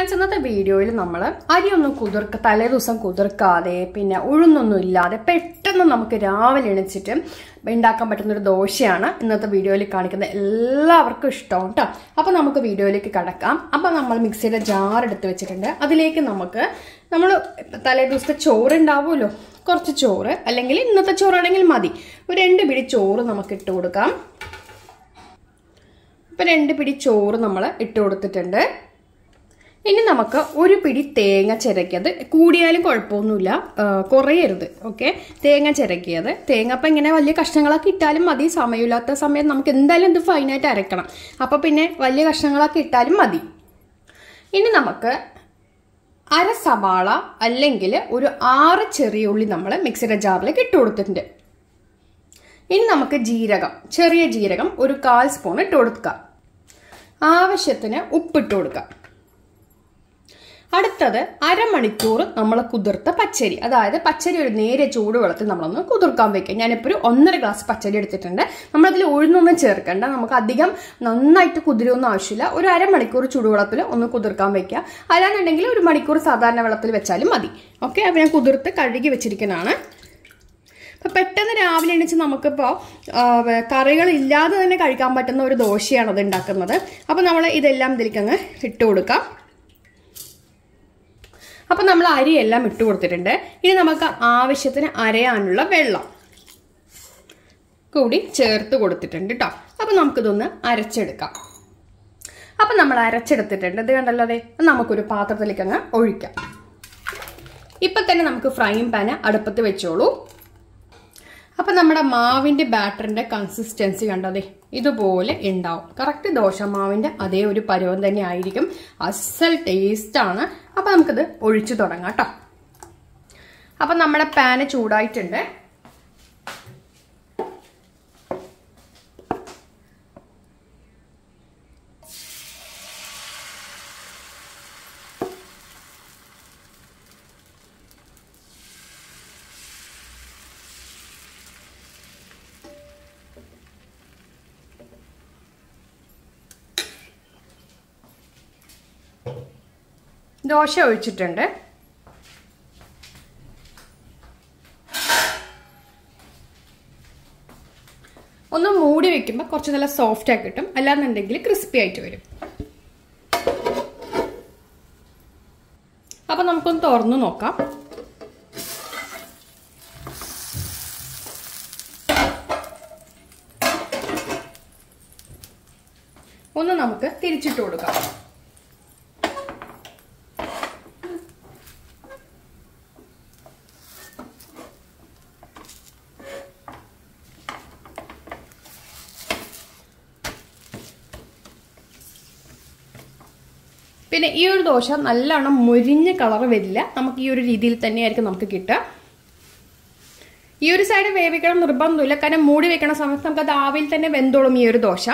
friends ഇന്നത്തെ വീഡിയോയിൽ നമ്മൾ അരിയൊന്നും കുതിർക്ക തലേ ദിവസം കുതിർക്കാതെ പിന്നെ ഉഴുന്നൊന്നും ഇല്ലാതെ പെട്ടെന്ന് നമുക്ക് രാവിലെ എണിച്ചിട്ട് ഉണ്ടാക്കാൻ പറ്റുന്ന ഒരു ദോശയാണ് ഇന്നത്തെ വീഡിയോയിൽ കാണിക്കുന്നത് എല്ലാവർക്കും ഇഷ്ടം കേട്ടോ അപ്പൊ നമുക്ക് വീഡിയോയിലേക്ക് കടക്കാം അപ്പൊ നമ്മൾ മിക്സിയുടെ ജാർ എടുത്ത് വെച്ചിട്ടുണ്ട് അതിലേക്ക് നമുക്ക് നമ്മൾ തലേ ദിവസത്തെ ചോറ് ഉണ്ടാവുമല്ലോ കുറച്ച് ചോറ് അല്ലെങ്കിൽ ഇന്നത്തെ ചോറാണെങ്കിൽ മതി ഒരു രണ്ട് പിടി ചോറ് നമുക്ക് ഇട്ട് കൊടുക്കാം ഇപ്പം രണ്ട് പിടി ചോറ് നമ്മൾ ഇട്ട് കൊടുത്തിട്ടുണ്ട് ഇനി നമുക്ക് ഒരു പിടി തേങ്ങ ചിരക്കിയത് കൂടിയാലും കുഴപ്പമൊന്നുമില്ല കുറയരുത് ഓക്കെ തേങ്ങ ചിരക്കിയത് തേങ്ങ അപ്പം ഇങ്ങനെ വലിയ കഷ്ണങ്ങളൊക്കെ ഇട്ടാലും മതി സമയമില്ലാത്ത സമയം നമുക്ക് എന്തായാലും ഇത് ഫൈനായിട്ട് അരക്കണം അപ്പം പിന്നെ വലിയ കഷ്ണങ്ങളൊക്കെ ഇട്ടാലും മതി ഇനി നമുക്ക് അര സവാള അല്ലെങ്കിൽ ഒരു ആറ് ചെറിയ ഉള്ളി നമ്മൾ മിക്സിയുടെ ജാറിലേക്ക് ഇട്ട് കൊടുത്തിട്ടുണ്ട് ഇനി നമുക്ക് ജീരകം ചെറിയ ജീരകം ഒരു കാൽ സ്പൂൺ ഇട്ട് കൊടുക്കുക ആവശ്യത്തിന് ഉപ്പിട്ട് കൊടുക്കുക അടുത്തത് അരമണിക്കൂർ നമ്മൾ കുതിർത്ത പച്ചരി അതായത് പച്ചരി ഒരു നേരെ ചൂടുവെള്ളത്തിൽ നമ്മളൊന്ന് കുതിർക്കാൻ വെക്കുക ഞാനിപ്പോൾ ഒരു ഒന്നര ഗ്ലാസ് പച്ചരി എടുത്തിട്ടുണ്ട് നമ്മളതിൽ ഉഴുന്നൊന്നും ചേർക്കണ്ട നമുക്ക് അധികം നന്നായിട്ട് കുതിരൊന്നും ആവശ്യമില്ല ഒരു അരമണിക്കൂർ ചൂടുവെള്ളത്തിൽ ഒന്ന് കുതിർക്കാൻ വെക്കുക അല്ലാന്നുണ്ടെങ്കിൽ ഒരു മണിക്കൂർ സാധാരണ വെള്ളത്തിൽ വെച്ചാലും മതി ഓക്കെ അപ്പോൾ ഞാൻ കുതിർത്ത് കഴുകി വെച്ചിരിക്കുന്നതാണ് അപ്പം പെട്ടെന്ന് രാവിലെ എണീച്ച് നമുക്കിപ്പോൾ കറികൾ ഇല്ലാതെ തന്നെ കഴിക്കാൻ പറ്റുന്ന ഒരു ദോശയാണ് അത് ഉണ്ടാക്കുന്നത് അപ്പം നമ്മൾ ഇതെല്ലാം ഇതിലേക്കങ്ങ് ഇട്ട് കൊടുക്കാം അപ്പം നമ്മൾ അരിയെല്ലാം ഇട്ട് കൊടുത്തിട്ടുണ്ട് ഇനി നമുക്ക് ആവശ്യത്തിന് അരയാനുള്ള വെള്ളം കൂടി ചേർത്ത് കൊടുത്തിട്ടുണ്ട് കേട്ടോ അപ്പം നമുക്കിതൊന്ന് അരച്ചെടുക്കാം അപ്പം നമ്മൾ അരച്ചെടുത്തിട്ടുണ്ട് ഇത് കണ്ടല്ലോ അതെ നമുക്കൊരു പാത്രത്തിലേക്ക് അങ്ങ് ഒഴിക്കാം ഇപ്പം തന്നെ നമുക്ക് ഫ്രൈങ് പാന് അടുപ്പത്ത് വെച്ചോളൂ അപ്പം നമ്മുടെ മാവിൻ്റെ ബാറ്ററിൻ്റെ കൺസിസ്റ്റൻസി കണ്ടതേ ഇതുപോലെ ഉണ്ടാവും കറക്റ്റ് ദോശമാവിൻ്റെ അതേ ഒരു പരുവം തന്നെ ആയിരിക്കും അസൽ ടേസ്റ്റാണ് അപ്പം നമുക്കിത് ഒഴിച്ചു തുടങ്ങാം കേട്ടോ അപ്പം നമ്മുടെ പാന് ചൂടായിട്ടുണ്ട് ദോശ ഒഴിച്ചിട്ടുണ്ട് ഒന്ന് മൂടി വെക്കുമ്പോൾ കുറച്ച് നല്ല സോഫ്റ്റ് ആയി കിട്ടും അല്ലാന്നുണ്ടെങ്കിൽ ക്രിസ്പി ആയിട്ട് വരും അപ്പൊ നമുക്കൊന്ന് തുറന്നു നോക്കാം ഒന്ന് നമുക്ക് തിരിച്ചിട്ട് കൊടുക്കാം പിന്നെ ഈ ഒരു ദോശ നല്ലോണം മുരിഞ്ഞ കളർ വരില്ല നമുക്ക് ഈ ഒരു രീതിയിൽ തന്നെയായിരിക്കും നമുക്ക് കിട്ടുക ഈ ഒരു സൈഡ് വേവിക്കണം നിർബന്ധമില്ല കാരണം മൂടി വെക്കണ സമയത്ത് നമുക്ക് അത് ആവിൽ തന്നെ വെന്തോളും ഈ ഒരു ദോശ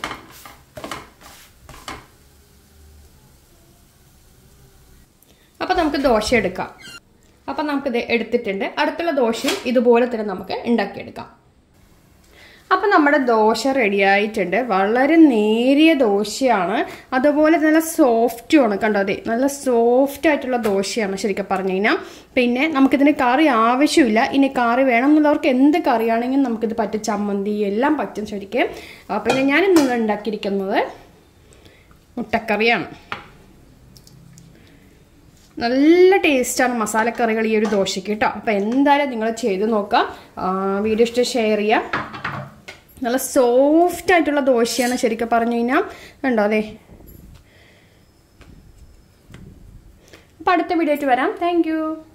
അപ്പം നമുക്ക് ദോശ എടുക്കാം അപ്പം നമുക്കിത് എടുത്തിട്ടുണ്ട് അടുത്തുള്ള ദോശയും ഇതുപോലെ തന്നെ നമുക്ക് ഉണ്ടാക്കിയെടുക്കാം അപ്പം നമ്മുടെ ദോശ റെഡി ആയിട്ടുണ്ട് വളരെ നേരിയ ദോശയാണ് അതുപോലെ നല്ല സോഫ്റ്റുമാണ് കണ്ടോ അതെ നല്ല സോഫ്റ്റ് ആയിട്ടുള്ള ദോശയാണ് ശരിക്കും പറഞ്ഞു കഴിഞ്ഞാൽ പിന്നെ നമുക്കിതിന് കറി ആവശ്യമില്ല ഇനി കറി വേണം എന്നുള്ളവർക്ക് എന്ത് കറിയാണെങ്കിലും നമുക്കിത് പറ്റും ചമ്മന്തി എല്ലാം പറ്റും ശരിക്കും പിന്നെ ഞാൻ ഇന്ന് ഉണ്ടാക്കിയിരിക്കുന്നത് മുട്ടക്കറിയാണ് നല്ല ടേസ്റ്റാണ് മസാലക്കറികൾ ഈ ഒരു ദോശയ്ക്ക് കേട്ടോ അപ്പോൾ എന്തായാലും നിങ്ങൾ ചെയ്ത് നോക്കാം വീഡിയോ ഇഷ്ടം ഷെയർ ചെയ്യാം നല്ല സോഫ്റ്റ് ആയിട്ടുള്ള ദോശയാണ് ശരിക്കും പറഞ്ഞു കഴിഞ്ഞാൽ കണ്ടോ അതെ അപ്പം അടുത്ത വീഡിയോ ആയിട്ട് വരാം താങ്ക്